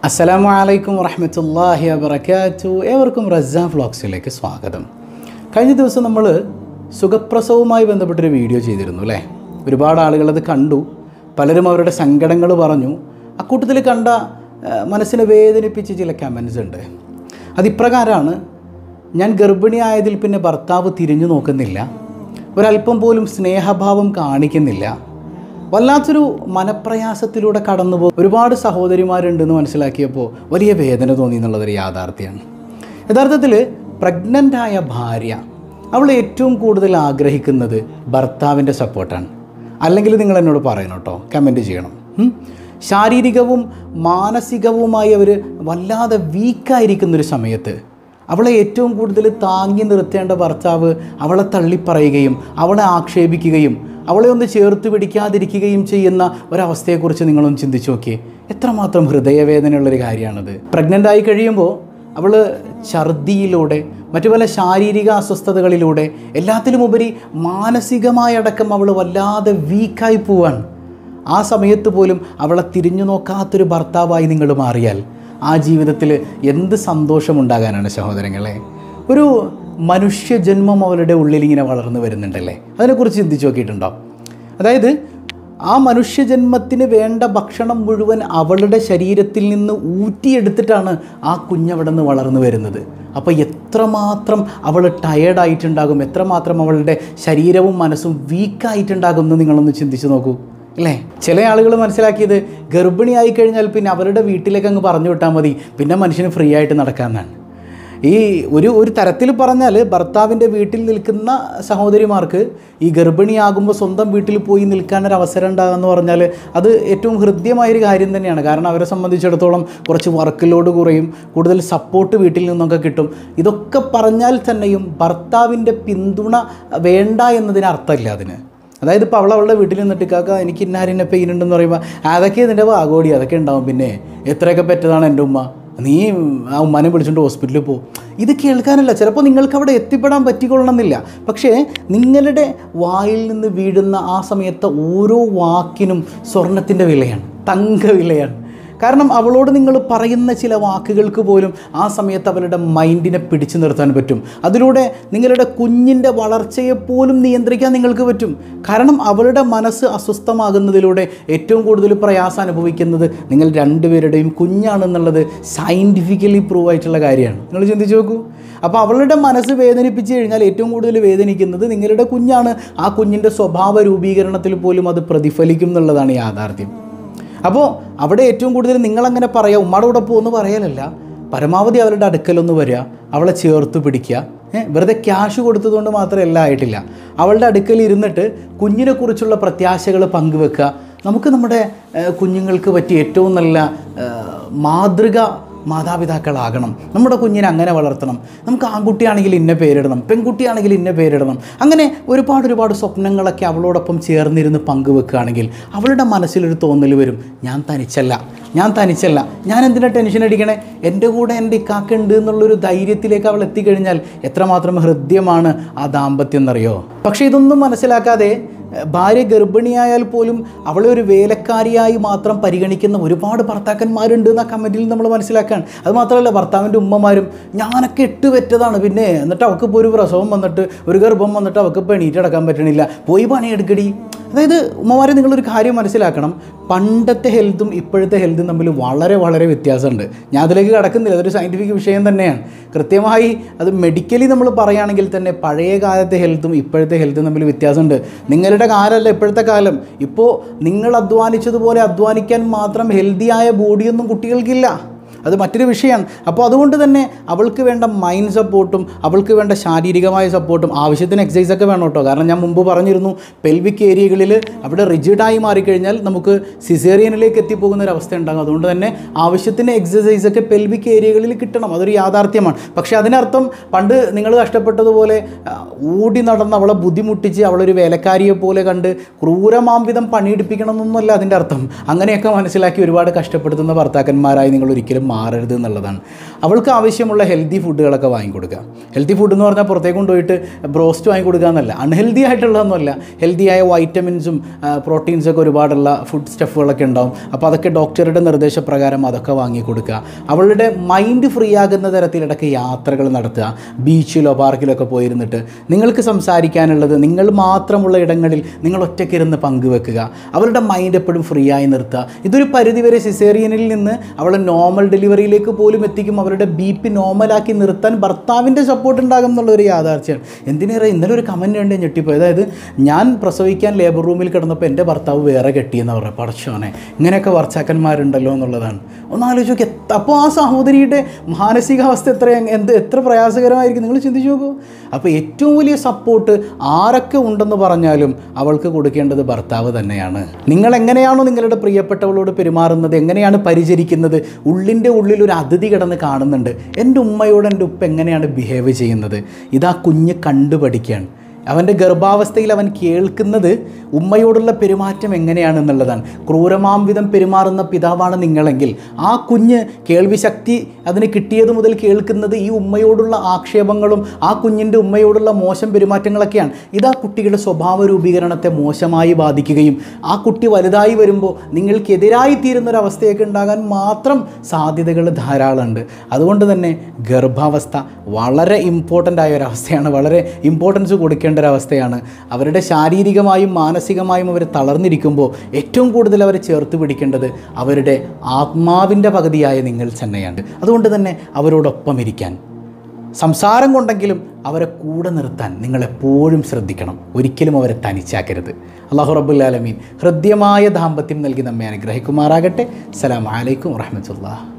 അസ്സലാമു അലൈക്കും വറഹമത്തല്ലാഹി വബർക്കാത്തു ഏവർക്കും റസാൻ വ്ളോഗ്സിലേക്ക് സ്വാഗതം കഴിഞ്ഞ ദിവസം നമ്മൾ സുഖപ്രസവവുമായി ബന്ധപ്പെട്ടൊരു വീഡിയോ ചെയ്തിരുന്നു അല്ലേ ഒരുപാട് ആളുകൾ അത് കണ്ടു പലരും അവരുടെ സങ്കടങ്ങൾ പറഞ്ഞു അക്കൂട്ടത്തിൽ കണ്ട ആ, മനസ്സിനെ വേദനിപ്പിച്ച ചില കമൻസ് ഉണ്ട് അതിപ്രകാരമാണ് ഞാൻ ഗർഭിണിയായതിൽ പിന്നെ ഭർത്താവ് തിരിഞ്ഞു നോക്കുന്നില്ല ഒരല്പം പോലും സ്നേഹഭാവം കാണിക്കുന്നില്ല വല്ലാത്തൊരു മനപ്രയാസത്തിലൂടെ കടന്നു പോകും ഒരുപാട് സഹോദരിമാരുണ്ടെന്ന് മനസ്സിലാക്കിയപ്പോൾ വലിയ വേദന തോന്നി എന്നുള്ളതൊരു യാഥാർത്ഥ്യമാണ് യഥാർത്ഥത്തിൽ പ്രഗ്നൻ്റായ ഭാര്യ അവൾ ഏറ്റവും കൂടുതൽ ആഗ്രഹിക്കുന്നത് ഭർത്താവിൻ്റെ സപ്പോർട്ടാണ് അല്ലെങ്കിൽ നിങ്ങൾ എന്നോട് പറയണം കേട്ടോ കമൻറ്റ് ചെയ്യണം ഉം? ശാരീരികവും മാനസികവുമായി അവർ വല്ലാതെ വീക്കായിരിക്കുന്നൊരു സമയത്ത് അവളെ ഏറ്റവും കൂടുതൽ താങ്ങി നിർത്തേണ്ട ഭർത്താവ് അവളെ തള്ളിപ്പറയുകയും അവളെ ആക്ഷേപിക്കുകയും അവളെ ഒന്ന് ചേർത്ത് പിടിക്കാതിരിക്കുകയും ചെയ്യുന്ന ഒരവസ്ഥയെക്കുറിച്ച് നിങ്ങളൊന്ന് ചിന്തിച്ചു നോക്കിയേ എത്രമാത്രം ഹൃദയവേദനയുള്ളൊരു കാര്യമാണത് പ്രഗ്നൻ്റ് ആയി കഴിയുമ്പോൾ അവൾ ഛർദിയിലൂടെ മറ്റു പല ശാരീരിക അസ്വസ്ഥതകളിലൂടെ എല്ലാത്തിലുമുപരി മാനസികമായടക്കം അവൾ വല്ലാതെ വീക്കായി പോവാണ് ആ സമയത്ത് പോലും അവളെ തിരിഞ്ഞു നോക്കാത്തൊരു ഭർത്താവായി നിങ്ങൾ മാറിയാൽ ആ ജീവിതത്തിൽ എന്ത് സന്തോഷമുണ്ടാകാനാണ് സഹോദരങ്ങളെ ഒരു മനുഷ്യജന്മം അവളുടെ ഉള്ളിൽ ഇങ്ങനെ വളർന്നു വരുന്നുണ്ടല്ലേ അതിനെക്കുറിച്ച് ചിന്തിച്ച് നോക്കിയിട്ടുണ്ടോ അതായത് ആ മനുഷ്യജന്മത്തിന് വേണ്ട ഭക്ഷണം മുഴുവൻ അവളുടെ ശരീരത്തിൽ നിന്ന് ഊറ്റിയെടുത്തിട്ടാണ് ആ കുഞ്ഞവിടെ നിന്ന് വളർന്നു വരുന്നത് അപ്പോൾ എത്രമാത്രം അവൾ ടയേർഡായിട്ടുണ്ടാകും എത്രമാത്രം അവളുടെ ശരീരവും മനസ്സും വീക്കായിട്ടുണ്ടാകും എന്ന് നിങ്ങളൊന്ന് ചിന്തിച്ച് നോക്കൂ അല്ലേ ചില ആളുകൾ മനസ്സിലാക്കിയത് ഗർഭിണിയായി കഴിഞ്ഞാൽ പിന്നെ അവരുടെ വീട്ടിലേക്ക് അങ്ങ് പറഞ്ഞു വിട്ടാൽ മതി പിന്നെ മനുഷ്യന് ഫ്രീ ആയിട്ട് നടക്കാമെന്നാണ് ഈ ഒരു ഒരു തരത്തിൽ പറഞ്ഞാൽ ഭർത്താവിൻ്റെ വീട്ടിൽ നിൽക്കുന്ന സഹോദരിമാർക്ക് ഈ ഗർഭിണിയാകുമ്പോൾ സ്വന്തം വീട്ടിൽ പോയി നിൽക്കാനൊരു അവസരം ഉണ്ടാകുക എന്ന് പറഞ്ഞാൽ അത് ഏറ്റവും ഹൃദ്യമായൊരു കാര്യം തന്നെയാണ് കാരണം അവരെ സംബന്ധിച്ചിടത്തോളം കുറച്ച് വർക്ക് ലോഡ് കുറയും കൂടുതൽ സപ്പോർട്ട് വീട്ടിൽ നിന്നൊക്കെ കിട്ടും ഇതൊക്കെ പറഞ്ഞാൽ തന്നെയും ഭർത്താവിൻ്റെ പിന്തുണ വേണ്ട എന്നതിന് അർത്ഥമില്ല അതിന് അതായത് ഇപ്പോൾ അവൾ അവളുടെ വീട്ടിൽ നിന്നിട്ട് കാക്ക എനിക്ക് ഇന്നാരിന്നെ പെയിൻ ഉണ്ടെന്ന് പറയുമ്പോൾ അതൊക്കെ ഇതിൻ്റെ വാഗോടി അതൊക്കെ ഉണ്ടാവും പിന്നെ എത്രയൊക്കെ പറ്റതാണ് എൻ്റെ ഉമ്മ നീ ആ ഉമ്മാനെ വിളിച്ചുകൊണ്ട് ഹോസ്പിറ്റലിൽ പോകും ഇത് കേൾക്കാനല്ല ചിലപ്പോൾ നിങ്ങൾക്ക് അവിടെ എത്തിപ്പെടാൻ പറ്റിക്കൊള്ളണമെന്നില്ല പക്ഷേ നിങ്ങളുടെ വായിൽ നിന്ന് വീഴുന്ന ആ സമയത്ത് ഓരോ വാക്കിനും സ്വർണത്തിൻ്റെ വിലയാണ് തങ്ക വിലയാണ് കാരണം അവളോട് നിങ്ങൾ പറയുന്ന ചില വാക്കുകൾക്ക് പോലും ആ സമയത്ത് അവരുടെ മൈൻഡിനെ പിടിച്ചു നിർത്താൻ പറ്റും അതിലൂടെ നിങ്ങളുടെ കുഞ്ഞിൻ്റെ വളർച്ചയെ പോലും നിയന്ത്രിക്കാൻ നിങ്ങൾക്ക് പറ്റും കാരണം അവളുടെ മനസ്സ് അസ്വസ്ഥമാകുന്നതിലൂടെ ഏറ്റവും കൂടുതൽ പ്രയാസം അനുഭവിക്കുന്നത് നിങ്ങൾ രണ്ടുപേരുടെയും കുഞ്ഞാണെന്നുള്ളത് സയൻറ്റിഫിക്കലി പ്രൂവ് ആയിട്ടുള്ള കാര്യമാണ് നിങ്ങൾ ചിന്തിച്ച് നോക്കൂ അപ്പോൾ അവളുടെ മനസ്സ് വേദനിപ്പിച്ച് കഴിഞ്ഞാൽ ഏറ്റവും കൂടുതൽ വേദനിക്കുന്നത് നിങ്ങളുടെ കുഞ്ഞാണ് ആ കുഞ്ഞിൻ്റെ സ്വഭാവ രൂപീകരണത്തിൽ പോലും അത് പ്രതിഫലിക്കും എന്നുള്ളതാണ് യാഥാർത്ഥ്യം അപ്പോൾ അവിടെ ഏറ്റവും കൂടുതൽ നിങ്ങളങ്ങനെ പറയുക ഉമ്മയുടെ കൂടെ പോകുമെന്ന് പറയലല്ല പരമാവധി അവരുടെ അടുക്കലൊന്ന് വരിക അവളെ ചേർത്ത് പിടിക്കുക ഏ, വെറുതെ ക്യാഷ് കൊടുത്തതുകൊണ്ട് മാത്രം എല്ലാം ആയിട്ടില്ല അവളുടെ അടുക്കൽ ഇരുന്നിട്ട് കുഞ്ഞിനെക്കുറിച്ചുള്ള പ്രത്യാശകൾ പങ്കുവെക്കുക നമുക്ക് നമ്മുടെ ഏ, കുഞ്ഞുങ്ങൾക്ക് പറ്റിയ ഏറ്റവും നല്ല ഏ, മാതൃക മാതാപിതാക്കളാകണം നമ്മുടെ കുഞ്ഞിനെ അങ്ങനെ വളർത്തണം നമുക്ക് ആൺകുട്ടിയാണെങ്കിൽ ഇന്ന പേരിടണം പെൺകുട്ടിയാണെങ്കിൽ ഇന്ന പേരിടണം അങ്ങനെ ഒരുപാട് ഒരുപാട് സ്വപ്നങ്ങളൊക്കെ അവളോടൊപ്പം ചേർന്നിരുന്ന് പങ്കുവെക്കുകയാണെങ്കിൽ അവളുടെ മനസ്സിലൊരു തോന്നൽ വരും ഞാൻ തനിച്ചല്ല ഞാൻ തനിച്ചല്ല ഞാൻ എന്തിനാ ടെൻഷൻ അടിക്കണേ എൻ്റെ കൂടെ എൻ്റെ ഇക്കാക്കുണ്ട് എന്നുള്ളൊരു ധൈര്യത്തിലേക്ക് അവൾ എത്തിക്കഴിഞ്ഞാൽ എത്രമാത്രം ഹൃദ്യമാണ് ആ ദാമ്പത്യം എന്നറിയോ പക്ഷേ ഇതൊന്നും മനസ്സിലാക്കാതെ ഭാര്യ ഗർഭിണിയായാൽ പോലും അവളെ ഒരു വേലക്കാരിയായി മാത്രം പരിഗണിക്കുന്ന ഒരുപാട് ഭർത്താക്കന്മാരുണ്ട് എന്ന കമൻറ്റിൽ നമ്മൾ മനസ്സിലാക്കാൻ അത് മാത്രമല്ല ഭർത്താവിൻ്റെ ഉമ്മമാരും ഞാനൊക്കെ എട്ട് പെറ്റതാണ് പിന്നെ എന്നിട്ട് അവൾക്ക് ഇപ്പോൾ ഒരു പ്രസവം വന്നിട്ട് ഒരു ഗർഭം വന്നിട്ട് അവൾക്ക് ഇപ്പോൾ എണീറ്റ് നടക്കാൻ പറ്റണില്ല പോയി പണിയെടുക്കടി അതായത് ഉമ്മമാരെ നിങ്ങളൊരു കാര്യം മനസ്സിലാക്കണം പണ്ടത്തെ ഹെൽത്തും ഇപ്പോഴത്തെ ഹെൽത്തും തമ്മിൽ വളരെ വളരെ വ്യത്യാസമുണ്ട് ഞാൻ അതിലേക്ക് കടക്കുന്നില്ല അതൊരു സയൻറ്റിഫിക് വിഷയം തന്നെയാണ് കൃത്യമായി അത് മെഡിക്കലി നമ്മൾ പറയുകയാണെങ്കിൽ തന്നെ പഴയ കാലത്തെ ഹെൽത്തും ഇപ്പോഴത്തെ ഹെൽത്തും തമ്മിൽ വ്യത്യാസമുണ്ട് നിങ്ങളുടെ കാലമല്ല ഇപ്പോഴത്തെ കാലം ഇപ്പോൾ നിങ്ങൾ അധ്വാനിച്ചതുപോലെ അധ്വാനിക്കാൻ മാത്രം ഹെൽത്തിയായ ബോഡിയൊന്നും കുട്ടികൾക്കില്ല അത് മറ്റൊരു വിഷയമാണ് അപ്പോൾ അതുകൊണ്ട് തന്നെ അവൾക്ക് വേണ്ട മൈൻഡ് സപ്പോർട്ടും അവൾക്ക് വേണ്ട ശാരീരികമായ സപ്പോർട്ടും ആവശ്യത്തിന് എക്സസൈസ് ഒക്കെ വേണം കേട്ടോ കാരണം ഞാൻ മുമ്പ് പറഞ്ഞിരുന്നു പെൽവിക് ഏരിയകളിൽ അവിടെ റിജിഡായി മാറിക്കഴിഞ്ഞാൽ നമുക്ക് സിസേറിയനിലേക്ക് എത്തിപ്പോകുന്ന ഒരു അവസ്ഥ ഉണ്ടാകും അതുകൊണ്ട് തന്നെ ആവശ്യത്തിന് എക്സസൈസ് ഒക്കെ പെൽവിക് ഏരിയകളിൽ കിട്ടണം അതൊരു യാഥാർത്ഥ്യമാണ് പക്ഷേ അതിനർത്ഥം പണ്ട് നിങ്ങൾ കഷ്ടപ്പെട്ടതുപോലെ ആ, ഓടി നടന്ന് അവളെ ബുദ്ധിമുട്ടിച്ച് അവളൊരു വേലക്കാരിയെ പോലെ കണ്ട് ക്രൂരമാംവിധം പണിയെടുപ്പിക്കണം എന്നൊന്നുമല്ല അതിൻ്റെ അർത്ഥം അങ്ങനെയൊക്കെ മനസ്സിലാക്കി ഒരുപാട് കഷ്ടപ്പെടുത്തുന്ന ഭർത്താക്കന്മാരായി നിങ്ങൾ ഒരിക്കലും മാറരുത് എന്നുള്ളതാണ് അവൾക്ക് ആവശ്യമുള്ള ഹെൽത്തി ഫുഡുകളൊക്കെ വാങ്ങിക്കൊടുക്കുക ഹെൽത്തി ഫുഡ് എന്ന് പറഞ്ഞാൽ പുറത്തേക്ക് കൊണ്ടുപോയിട്ട് ബ്രോസ്റ്റ് വാങ്ങിക്കൊടുക്കുക എന്നല്ല അൺഹെൽത്തി ആയിട്ടുള്ളതൊന്നുമല്ല ഹെൽത്തി ആയ വൈറ്റമിൻസും പ്രോട്ടീൻസും ഒക്കെ ഒരുപാടുള്ള ഫുഡ് സ്റ്റഫുകളൊക്കെ ഉണ്ടാവും അപ്പോൾ അതൊക്കെ ഡോക്ടറുടെ നിർദ്ദേശപ്രകാരം അതൊക്കെ വാങ്ങിക്കൊടുക്കുക അവളുടെ മൈൻഡ് ഫ്രീ ആകുന്ന തരത്തിലിടയ്ക്ക് യാത്രകൾ നടത്തുക ബീച്ചിലോ പാർക്കിലോ ഒക്കെ പോയിരുന്നിട്ട് നിങ്ങൾക്ക് സംസാരിക്കാനുള്ളത് നിങ്ങൾ മാത്രമുള്ള ഇടങ്ങളിൽ നിങ്ങൾ ഒറ്റയ്ക്കിരുന്ന് പങ്കുവെക്കുക അവരുടെ മൈൻഡ് എപ്പോഴും ഫ്രീ ആയി നിർത്തുക ഇതൊരു പരിധിവരെ സിസേറിയനിൽ നിന്ന് അവളെ നോർമൽ ഡെലിവറിയിലേക്ക് പോലും എത്തിക്കും അവരുടെ ബി പി നോർമലാക്കി നിർത്താൻ ഭർത്താവിൻ്റെ സപ്പോർട്ട് ഉണ്ടാകും എന്നുള്ളൊരു യാഥാർത്ഥ്യമാണ് എന്തിനേറെ ഇന്നലെ ഒരു കമൻറ്റ് ഉണ്ട് ഞെട്ടിപ്പോയി അതായത് ഞാൻ പ്രസവിക്കാൻ ലേബർ റൂമിൽ കിടന്നപ്പോൾ എൻ്റെ ഭർത്താവ് വേറെ കെട്ടിയെന്ന് പറഞ്ഞു പടച്ചോനെ ഇങ്ങനെയൊക്കെ വർച്ചാക്കന്മാരുണ്ടല്ലോ എന്നുള്ളതാണ് ഒന്ന് ആലോചിച്ച് നോക്കി അപ്പോൾ ആ സഹോദരിയുടെ മാനസികാവസ്ഥ എത്ര എന്ത് എത്ര പ്രയാസകരമായിരിക്കും നിങ്ങൾ ചിന്തിച്ച് നോക്കൂ അപ്പോൾ ഏറ്റവും വലിയ സപ്പോർട്ട് ആരൊക്കെ ഉണ്ടെന്ന് പറഞ്ഞാലും അവൾക്ക് കൊടുക്കേണ്ടത് ഭർത്താവ് തന്നെയാണ് നിങ്ങൾ എങ്ങനെയാണോ നിങ്ങളുടെ പ്രിയപ്പെട്ടവളോട് പെരുമാറുന്നത് എങ്ങനെയാണ് പരിചരിക്കുന്നത് ഉള്ളിൻ്റെ ഉള്ളിൽ ഒരു അതിഥി കിടന്ന് കാണുന്നുണ്ട് എൻ്റെ ഉമ്മയോട് എൻ്റെ ഉപ്പ എങ്ങനെയാണ് ബിഹേവ് ചെയ്യുന്നത് ഇതാ കുഞ്ഞ് കണ്ടു പഠിക്കുകയാണ് അവൻ്റെ ഗർഭാവസ്ഥയിൽ അവൻ കേൾക്കുന്നത് ഉമ്മയോടുള്ള പെരുമാറ്റം എങ്ങനെയാണെന്നുള്ളതാണ് ക്രൂരമാം വിധം പെരുമാറുന്ന പിതാവാണ് നിങ്ങളെങ്കിൽ ആ കുഞ്ഞ് കേൾവി ശക്തി അതിന് കിട്ടിയത് മുതൽ കേൾക്കുന്നത് ഈ ഉമ്മയോടുള്ള ആക്ഷേപങ്ങളും ആ കുഞ്ഞിൻ്റെ ഉമ്മയോടുള്ള മോശം പെരുമാറ്റങ്ങളൊക്കെയാണ് ഇത് ആ കുട്ടിയുടെ സ്വഭാവ രൂപീകരണത്തെ മോശമായി ബാധിക്കുകയും ആ കുട്ടി വലുതായി വരുമ്പോൾ നിങ്ങൾക്കെതിരായി തീരുന്നൊരവസ്ഥയൊക്കെ ഉണ്ടാകാൻ മാത്രം സാധ്യതകൾ ധാരാളമുണ്ട് അതുകൊണ്ട് തന്നെ ഗർഭാവസ്ഥ വളരെ ഇമ്പോർട്ടൻ്റ് ആയ ഒരവസ്ഥയാണ് വളരെ ഇമ്പോർട്ടൻസ് കൊടുക്കേണ്ട ഒരവസ്ഥയാണ് അവരുടെ ശാരീരികമായും മാനസികമായും അവർ തളർന്നിരിക്കുമ്പോൾ ഏറ്റവും കൂടുതൽ അവരെ ചേർത്ത് പിടിക്കേണ്ടത് അവരുടെ ആത്മാവിൻ്റെ പകുതിയായ നിങ്ങൾ തന്നെയാണ് അതുകൊണ്ട് തന്നെ അവരോടൊപ്പം ഇരിക്കാൻ സംസാരം കൊണ്ടെങ്കിലും അവരെ കൂടെ നിർത്താൻ നിങ്ങൾ എപ്പോഴും ശ്രദ്ധിക്കണം ഒരിക്കലും അവരെ തനിച്ചാക്കരുത് അള്ളാഹു റബ്ബുല്ലാലമീൻ ഹൃദ്യമായ ദാമ്പത്യം നൽകി നമ്മെ അനുഗ്രഹിക്കുമാറാകട്ടെ അസ്സലാമു അലൈക്കും വറഹ്മത്തുള്ളാഹി